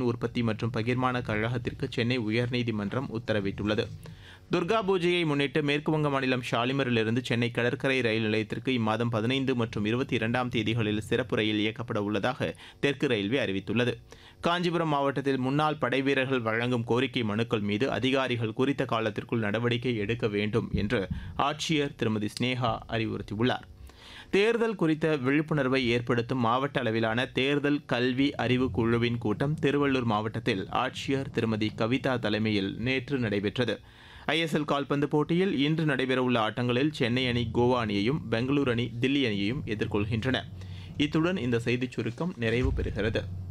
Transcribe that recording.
உற்பத்தி மற்றும் பகிர்மான கழகத்திற்கு சென்னை உயர்நீதிமன்றம் உத்தரவிட்டுள்ளது துர்கா பூஜையை முன்னிட்டு மேற்குவங்க மாநிலம் ஷாலிமரிலிருந்து சென்னை கடற்கரை ரயில் நிலையத்திற்கு இம்மாதம் பதினைந்து மற்றும் இருபத்தி இரண்டாம் தேதிகளில் சிறப்பு ரயில் இயக்கப்பட உள்ளதாக தெற்கு ரயில்வே அறிவித்துள்ளது காஞ்சிபுரம் மாவட்டத்தில் முன்னாள் படைவீரர்கள் வழங்கும் கோரிக்கை மனுக்கள் மீது அதிகாரிகள் குறித்த காலத்திற்குள் நடவடிக்கை எடுக்க வேண்டும் என்று ஆட்சியர் திருமதி ஸ்னேகா அறிவுறுத்தியுள்ளார் தேர்தல் குறித்த விழிப்புணர்வை ஏற்படுத்தும் மாவட்ட அளவிலான தேர்தல் கல்வி அறிவு குழுவின் கூட்டம் திருவள்ளூர் மாவட்டத்தில் ஆட்சியர் திருமதி கவிதா தலைமையில் நேற்று நடைபெற்றது ஐஎஸ்எல் கால்பந்து போட்டியில் இன்று நடைபெறவுள்ள ஆட்டங்களில் சென்னை அணி கோவா அணியையும் பெங்களூரு அணி தில்லி அணியையும் எதிர்கொள்கின்றன இத்துடன் இந்த செய்திச் சுருக்கம் நிறைவு பெறுகிறது